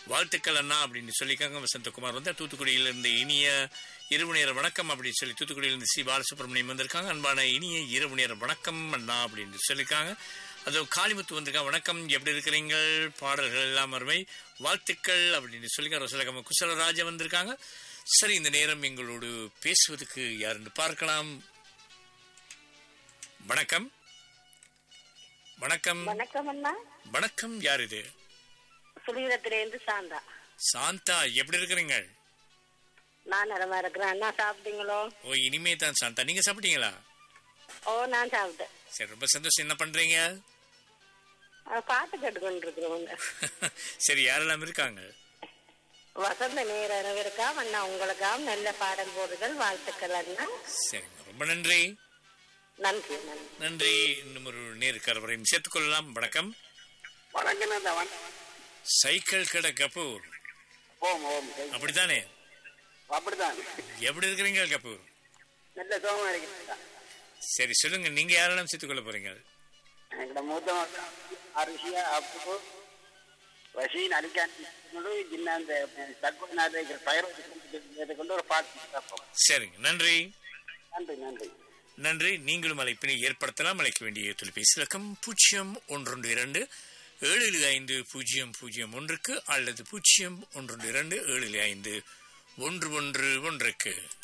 வாழ்த்துக்கள் அண்ணா அப்படின்னு சொல்லிக்காங்க வசந்தகுமார் வந்து தூத்துக்குடியிலிருந்து இனிய இரவு நேர வணக்கம் அப்படின்னு சொல்லி தூத்துக்குடியிலிருந்து சி பாலசுப்ரமணியம் வந்திருக்காங்க அன்பான இனிய இரவு நேர வணக்கம் அண்ணா அப்படின்னு சொல்லியிருக்காங்க அதோ காளிமுத்து வந்திருக்காங்க வணக்கம் எப்படி இருக்கிறீங்க பாடல்கள் எல்லாம் அருமை வாழ்த்துக்கள் அப்படின்னு சொல்லிக்காங்க ரசலகம குசலராஜா வந்திருக்காங்க சரி இந்த நேரம் எங்களோடு பேசுவதற்கு யாருன்னு பார்க்கலாம் வணக்கம் வணக்கம் வணக்கம் அண்ணா வணக்கம் யார் இது சுழிரத்திலேருந்து சாந்தா சாந்தா எப்படி இருக்கிறீங்க நான் நலமா இருக்கிறேன் அண்ணா சாப்பிட்டீங்களோ ஓ இனிமே தான் சாந்தா நீங்க சாப்பிட்டீங்களா ஓ நான் சாப்பிட்டேன் சரி ரொம்ப சந்தோஷம் என்ன பண்றீங்க அஹ், பாட்டு கேட்டுக்கொண்டு இருக்கிறோங்க சரி யாரெல்லாம் இருக்காங்க வசந்த நேர இருக்கா அண்ணா உங்களுக்காம் நல்ல பாடல் போடுதல் வாழ்த்துக்கள் அண்ணா சரிங்க ரொம்ப நன்றி நன்றி நன்றி நன்றி இன்னும் ஒரு நேருக்கு வரையும் சேர்த்துக்கொள்ளலாம் வணக்கம் வணக்கம் தான் சைக்கிள் கடை கபூர் ஓம் ஓம் சரி. அப்படித்தானே அப்படிதான் எப்படி இருக்கிறீங்க கபூர் நல்ல சோகமா இருக்கு சரி சொல்லுங்க நீங்க யாரெல்லாம் சேர்த்துக்கொள்ள போறீங்க எங்கட மூத்த மகன் அரிசியா அப்பு வசீன் அலிகான் இன்னும் அந்த தக்குவநாத பயிர் கொண்டு ஒரு பாட்டு கேட்போம். சரிங்க நன்றி நன்றி நன்றி நன்றி நீங்களும் அழைப்பினை ஏற்படுத்தலாம் அழைக்க வேண்டிய தொலைபேசி இலக்கம் பூஜ்ஜியம் ஒன்று இரண்டு ஏழு ஏழு ஐந்து பூஜ்ஜியம் பூஜ்ஜியம் ஒன்றுக்கு அல்லது பூஜ்ஜியம் ஒன்று இரண்டு ஏழு ஏழு ஐந்து ஒன்று ஒன்று ஒன்றுக்கு